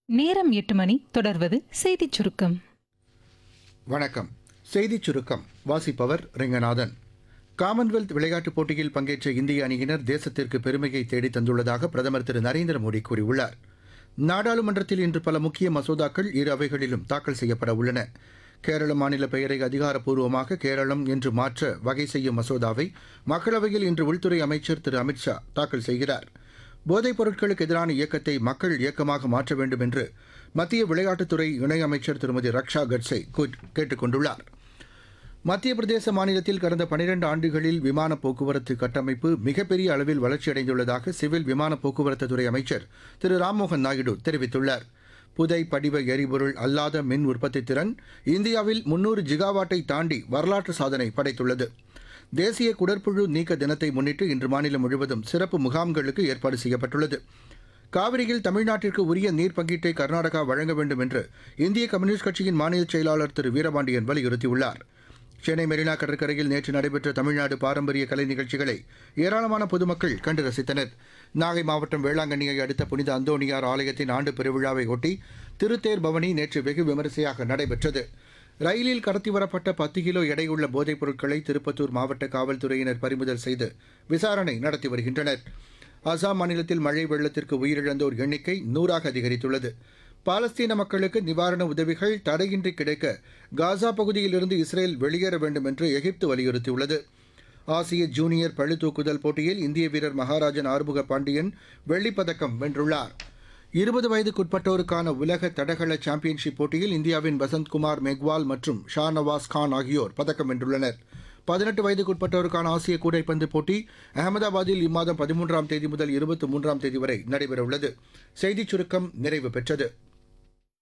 நேரம் எட்டு மணி தொடர்வது செய்திச் சுருக்கம் வணக்கம் செய்திச் சுருக்கம் வாசிப்பவர் ரெங்கநாதன் காமன்வெல்த் விளையாட்டுப் போட்டியில் பங்கேற்ற இந்திய அணியினர் தேசத்திற்கு பெருமையை தேடித் தந்துள்ளதாக பிரதமர் திரு நரேந்திர மோடி கூறியுள்ளார் நாடாளுமன்றத்தில் இன்று பல முக்கிய மசோதாக்கள் இரு அவைகளிலும் தாக்கல் செய்யப்பட உள்ளன கேரள மாநில பெயரை அதிகாரப்பூர்வமாக கேரளம் என்று மாற்ற வகை செய்யும் மசோதாவை மக்களவையில் இன்று உள்துறை அமைச்சர் திரு அமித்ஷா தாக்கல் செய்கிறார் போதைப் பொருட்களுக்கு எதிரான இயக்கத்தை மக்கள் இயக்கமாக மாற்ற வேண்டும் என்று மத்திய விளையாட்டுத்துறை இணையமைச்சர் திருமதி ரக்ஷா கட்சே கேட்டுக் கொண்டுள்ளார் மத்திய பிரதேச மாநிலத்தில் கடந்த பனிரெண்டு ஆண்டுகளில் விமான போக்குவரத்து கட்டமைப்பு மிகப்பெரிய அளவில் வளர்ச்சியடைந்துள்ளதாக சிவில் விமான போக்குவரத்து துறை அமைச்சர் திரு ராம்மோகன் நாயுடு தெரிவித்துள்ளார் புதை படிவ எரிபொருள் அல்லாத மின் உற்பத்தி திறன் இந்தியாவில் முன்னூறு ஜிகாவாட்டை தாண்டி வரலாற்று சாதனை படைத்துள்ளது தேசிய குடற்புழு நீக்க தினத்தை முன்னிட்டு இன்று மாநிலம் முழுவதும் சிறப்பு முகாம்களுக்கு ஏற்பாடு செய்யப்பட்டுள்ளது காவிரியில் தமிழ்நாட்டிற்கு உரிய நீர் பங்கீட்டை கர்நாடகா வழங்க வேண்டும் என்று இந்திய கம்யூனிஸ்ட் கட்சியின் மாநில செயலாளர் திரு வீரபாண்டியன் வலியுறுத்தியுள்ளார் சென்னை மெரினா கடற்கரையில் நேற்று நடைபெற்ற தமிழ்நாடு பாரம்பரிய கலை நிகழ்ச்சிகளை ஏராளமான பொதுமக்கள் கண்டு ரசித்தனர் நாகை மாவட்டம் வேளாங்கண்ணியை அடுத்த புனித அந்தோணியார் ஆலயத்தின் ஆண்டு பெருவிழாவை ஒட்டி திருத்தேர் பவனி நேற்று வெகு விமரிசையாக நடைபெற்றது ரயிலில் கடத்தி வரப்பட்ட பத்து கிலோ எடையுள்ள போதைப் பொருட்களை திருப்பத்தூர் மாவட்ட காவல்துறையினர் பறிமுதல் செய்து விசாரணை நடத்தி வருகின்றனர் அசாம் மாநிலத்தில் மழை வெள்ளத்திற்கு உயிரிழந்தோர் எண்ணிக்கை நூறாக அதிகரித்துள்ளது பாலஸ்தீன மக்களுக்கு நிவாரண உதவிகள் தடையின்றி கிடைக்க காசா பகுதியிலிருந்து இஸ்ரேல் வெளியேற வேண்டும் என்று எகிப்து வலியுறுத்தியுள்ளது ஆசிய ஜூனியர் பளுதூக்குதல் போட்டியில் இந்திய வீரர் மகாராஜன் ஆறுமுக பாண்டியன் வெள்ளிப்பதக்கம் வென்றுள்ளார் இருபது வயதுக்குட்பட்டோருக்கான உலக தடகள சாம்பியன்ஷிப் போட்டியில் இந்தியாவின் வசந்த்குமார் மெக்வால் மற்றும் ஷா நவாஸ் கான் ஆகியோர் பதக்கம் வென்றுள்ளனர் பதினெட்டு வயதுக்குட்பட்டோருக்கான ஆசிய கூடைப்பந்து போட்டி அகமதாபாத்தில் இம்மாதம் பதிமூன்றாம் தேதி முதல் இருபத்தி மூன்றாம் தேதி வரை நடைபெறவுள்ளது செய்திச் சுருக்கம் நிறைவு பெற்றது